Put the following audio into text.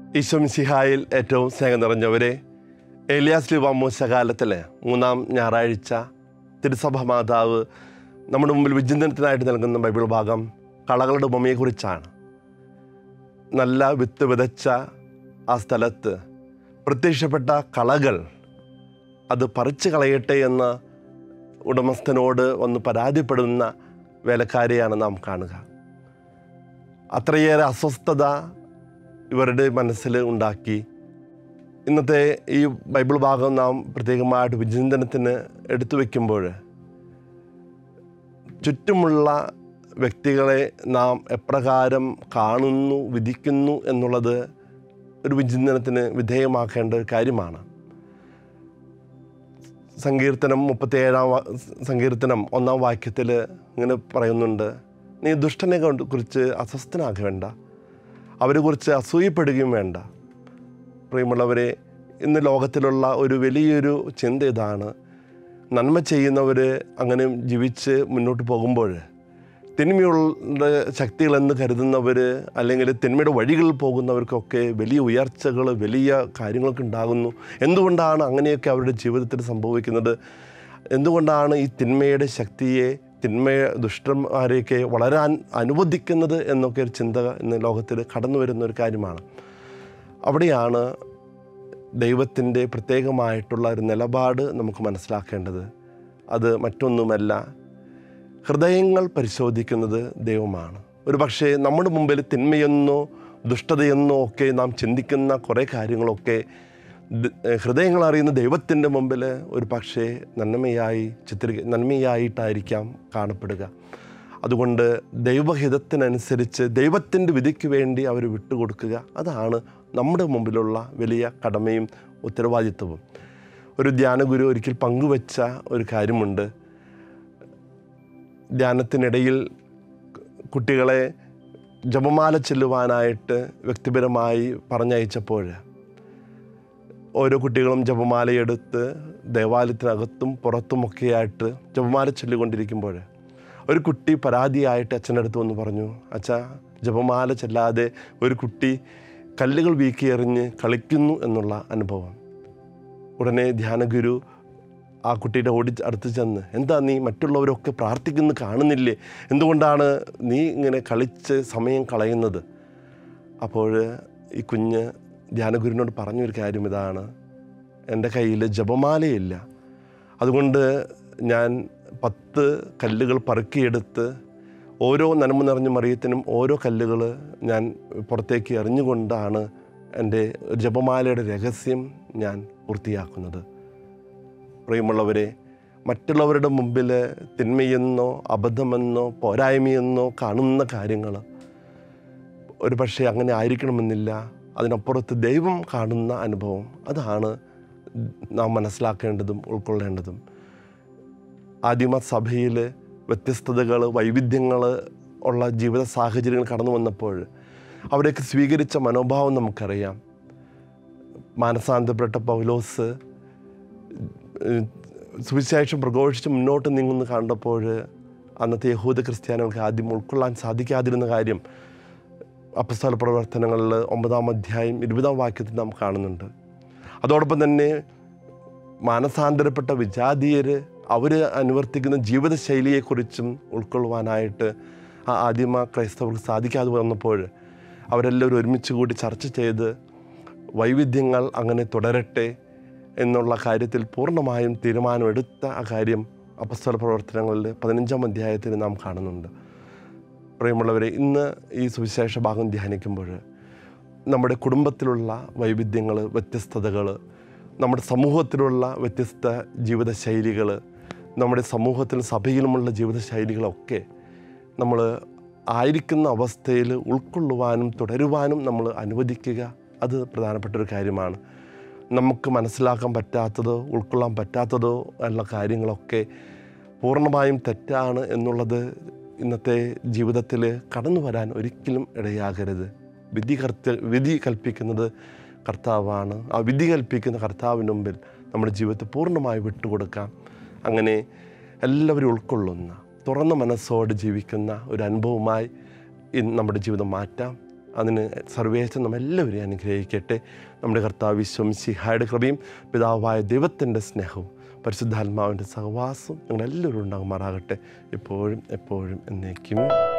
ഈശ്വംസിഹായിൽ ഏറ്റവും സ്നേഹം നിറഞ്ഞവരെ ഏലിയാസ് ലിവാമൂശ കാലത്തിലെ മൂന്നാം ഞായറാഴ്ച തിരുസഭ മാതാവ് നമ്മുടെ മുമ്പിൽ വിചിന്തനത്തിനായിട്ട് നൽകുന്ന ബൈബിൾ ഭാഗം കളകളുടെ ഉപമയെക്കുറിച്ചാണ് നല്ല വിത്ത് വിതച്ച ആ സ്ഥലത്ത് പ്രത്യക്ഷപ്പെട്ട കളകൾ അത് പറിച്ചു കളയട്ടെ എന്ന് ഉടമസ്ഥനോട് ഒന്ന് പരാതിപ്പെടുന്ന വേലക്കാരെയാണ് നാം കാണുക അത്രയേറെ അസ്വസ്ഥത ഇവരുടെ മനസ്സിൽ ഉണ്ടാക്കി ഇന്നത്തെ ഈ ബൈബിൾ ഭാഗം നാം പ്രത്യേകമായിട്ട് വിചിന്തനത്തിന് എടുത്തു വയ്ക്കുമ്പോൾ ചുറ്റുമുള്ള വ്യക്തികളെ നാം എപ്രകാരം കാണുന്നു വിധിക്കുന്നു എന്നുള്ളത് ഒരു വിചിന്തനത്തിന് വിധേയമാക്കേണ്ട ഒരു കാര്യമാണ് സങ്കീർത്തനം മുപ്പത്തിയേഴാം വാ- സങ്കീർത്തനം ഒന്നാം വാക്യത്തിൽ ഇങ്ങനെ പറയുന്നുണ്ട് നീ ദുഷ്ടനെ കൊണ്ട് കുറിച്ച് അസ്വസ്ഥനാകേണ്ട അവരെ കുറിച്ച് അസൂയപ്പെടുകയും വേണ്ട പ്രിയമുള്ളവരെ ഇന്ന് ലോകത്തിലുള്ള ഒരു വലിയൊരു ചിന്ത ഇതാണ് നന്മ ചെയ്യുന്നവർ അങ്ങനെ ജീവിച്ച് മുന്നോട്ട് പോകുമ്പോൾ തിന്മയുള്ള ശക്തികളെന്ന് കരുതുന്നവർ അല്ലെങ്കിൽ തിന്മയുടെ വഴികളിൽ പോകുന്നവർക്കൊക്കെ വലിയ ഉയർച്ചകൾ വലിയ കാര്യങ്ങളൊക്കെ ഉണ്ടാകുന്നു എന്തുകൊണ്ടാണ് അങ്ങനെയൊക്കെ അവരുടെ ജീവിതത്തിൽ സംഭവിക്കുന്നത് എന്തുകൊണ്ടാണ് ഈ തിന്മയുടെ ശക്തിയെ തിന്മയെ ദുഷ്ടന്മാരെയൊക്കെ വളരാൻ അനുവദിക്കുന്നത് എന്നൊക്കെ ഒരു ചിന്ത ഇന്ന് ലോകത്തിൽ കടന്നു വരുന്ന ഒരു കാര്യമാണ് അവിടെയാണ് ദൈവത്തിൻ്റെ പ്രത്യേകമായിട്ടുള്ള ഒരു നിലപാട് നമുക്ക് മനസ്സിലാക്കേണ്ടത് അത് മറ്റൊന്നുമല്ല ഹൃദയങ്ങൾ പരിശോധിക്കുന്നത് ദൈവമാണ് ഒരു പക്ഷേ നമ്മുടെ മുമ്പിൽ തിന്മയെന്നോ ദുഷ്ടതയെന്നോ ഒക്കെ നാം ചിന്തിക്കുന്ന കുറേ കാര്യങ്ങളൊക്കെ ദ- ഹൃദയങ്ങൾ അറിയുന്ന ദൈവത്തിൻ്റെ മുമ്പിൽ ഒരു പക്ഷേ നന്മയായി ചിത്രീ നന്മയായിട്ടായിരിക്കാം കാണപ്പെടുക അതുകൊണ്ട് ദൈവഹിതത്തിനനുസരിച്ച് ദൈവത്തിൻ്റെ വിധിക്ക് വേണ്ടി അവർ വിട്ടുകൊടുക്കുക അതാണ് നമ്മുടെ മുമ്പിലുള്ള വലിയ കടമയും ഉത്തരവാദിത്വവും ഒരു ധ്യാനഗുരു ഒരിക്കൽ പങ്കുവച്ച ഒരു കാര്യമുണ്ട് ധ്യാനത്തിനിടയിൽ കുട്ടികളെ ജപമാല ചെല്ലുവാനായിട്ട് വ്യക്തിപരമായി പറഞ്ഞയച്ചപ്പോൾ ഓരോ കുട്ടികളും ജപമാലയെടുത്ത് ദേവാലയത്തിനകത്തും പുറത്തുമൊക്കെയായിട്ട് ജപമാല ചൊല്ലിക്കൊണ്ടിരിക്കുമ്പോൾ ഒരു കുട്ടി പരാതിയായിട്ട് അച്ഛൻ്റെ അടുത്ത് വന്ന് പറഞ്ഞു അച്ഛാ ജപമാല ചെല്ലാതെ ഒരു കുട്ടി കല്ലുകൾ വീക്കി എറിഞ്ഞ് കളിക്കുന്നു എന്നുള്ള അനുഭവം ഉടനെ ധ്യാനഗുരു ആ കുട്ടിയുടെ ഓടി അടുത്ത് ചെന്ന് എന്താ നീ മറ്റുള്ളവരൊക്കെ പ്രാർത്ഥിക്കുന്നു കാണുന്നില്ലേ എന്തുകൊണ്ടാണ് നീ ഇങ്ങനെ കളിച്ച് സമയം കളയുന്നത് അപ്പോൾ ഈ കുഞ്ഞ് ധ്യാനഗുരുവിനോട് പറഞ്ഞൊരു കാര്യം ഇതാണ് എൻ്റെ കയ്യിൽ ജപമാലയില്ല അതുകൊണ്ട് ഞാൻ പത്ത് കല്ലുകൾ പറക്കിയെടുത്ത് ഓരോ നന്മ നിറഞ്ഞ മറിയത്തിനും ഓരോ കല്ലുകൾ ഞാൻ പുറത്തേക്ക് എറിഞ്ഞുകൊണ്ടാണ് എൻ്റെ ജപമാലയുടെ രഹസ്യം ഞാൻ പൂർത്തിയാക്കുന്നത് പ്രിയമുള്ളവരെ മറ്റുള്ളവരുടെ മുമ്പിൽ തിന്മയെന്നോ അബദ്ധമെന്നോ പോരായ്മയെന്നോ കാണുന്ന കാര്യങ്ങൾ ഒരു പക്ഷേ അങ്ങനെ ആയിരിക്കണമെന്നില്ല അതിനപ്പുറത്ത് ദൈവം കാണുന്ന അനുഭവം അതാണ് നാം മനസ്സിലാക്കേണ്ടതും ഉൾക്കൊള്ളേണ്ടതും ആദിമ സഭയിൽ വ്യത്യസ്തതകൾ വൈവിധ്യങ്ങൾ ഉള്ള ജീവിത സാഹചര്യങ്ങൾ കടന്നു വന്നപ്പോൾ അവിടെയൊക്കെ സ്വീകരിച്ച മനോഭാവം നമുക്കറിയാം മാനസാന്തരപ്പെട്ട പൗലോസ് ഏഹ്, സുവിശേഷം പ്രഘോഷിച്ച് മുന്നോട്ട് നീങ്ങുന്നു കണ്ടപ്പോൾ അന്നത്തെ യഹൂദ ക്രിസ്ത്യാനികൾക്ക് ആദ്യം ഉൾക്കൊള്ളാൻ സാധിക്കാതിരുന്ന കാര്യം അപ്പസ്തല പ്രവർത്തനങ്ങളിൽ ഒമ്പതാം അധ്യായം ഇരുപതാം വാക്യത്തിൽ നാം കാണുന്നുണ്ട് അതോടൊപ്പം തന്നെ മാനസാന്തരപ്പെട്ട വിജാതീയർ അവർ അനുവർത്തിക്കുന്ന ജീവിതശൈലിയെക്കുറിച്ചും ഉൾക്കൊള്ളുവാനായിട്ട് ആ ആദിമ ക്രൈസ്തവർക്ക് സാധിക്കാതെ വന്നപ്പോൾ അവരെല്ലാവരും ഒരുമിച്ച് കൂടി ചർച്ച ചെയ്ത് വൈവിധ്യങ്ങൾ അങ്ങനെ തുടരട്ടെ എന്നുള്ള കാര്യത്തിൽ പൂർണ്ണമായും തീരുമാനമെടുത്ത ആ കാര്യം അപ്പസ്തല പ്രവർത്തനങ്ങളിൽ പതിനഞ്ചാം അധ്യായത്തിൽ നാം കാണുന്നുണ്ട് പ്രിയമുള്ളവരെ ഇന്ന് ഈ സുവിശേഷ ഭാഗം ധ്യാനിക്കുമ്പോൾ നമ്മുടെ കുടുംബത്തിലുള്ള വൈവിധ്യങ്ങൾ വ്യത്യസ്തതകൾ നമ്മുടെ സമൂഹത്തിലുള്ള വ്യത്യസ്ത ജീവിതശൈലികൾ നമ്മുടെ സമൂഹത്തിലും സഭയിലുമുള്ള ജീവിതശൈലികളൊക്കെ നമ്മൾ ആയിരിക്കുന്ന അവസ്ഥയിൽ ഉൾക്കൊള്ളുവാനും തുടരുവാനും നമ്മൾ അനുവദിക്കുക അത് പ്രധാനപ്പെട്ട ഒരു കാര്യമാണ് നമുക്ക് മനസ്സിലാക്കാൻ പറ്റാത്തതോ ഉൾക്കൊള്ളാൻ പറ്റാത്തതോ ഉള്ള കാര്യങ്ങളൊക്കെ പൂർണ്ണമായും തെറ്റാണ് എന്നുള്ളത് ഇന്നത്തെ ജീവിതത്തിൽ കടന്നു വരാൻ ഒരിക്കലും ഇടയാകരുത് വിധി കർത്ത വിധി കൽപ്പിക്കുന്നത് കർത്താവാണ് ആ വിധി കൽപ്പിക്കുന്ന കർത്താവിന് മുമ്പിൽ നമ്മുടെ ജീവിതത്തെ പൂർണ്ണമായി വിട്ടുകൊടുക്കാം അങ്ങനെ എല്ലാവരും ഉൾക്കൊള്ളുന്ന തുറന്ന മനസ്സോടെ ജീവിക്കുന്ന ഒരു അനുഭവമായി ഇന്ന് നമ്മുടെ ജീവിതം മാറ്റാം അതിന് സർവേശം നമ്മെല്ലാവരെയും അനുഗ്രഹിക്കട്ടെ നമ്മുടെ കർത്താവ് വിശ്വം സിഹായുടെ കൃപയും പിതാവായ ദൈവത്തിൻ്റെ സ്നേഹവും പരിശുദ്ധാത്മാവിൻ്റെ സഹവാസവും ഞങ്ങളെല്ലാവരും ഉണ്ടാകുമാറാകട്ടെ എപ്പോഴും എപ്പോഴും എന്നേക്കും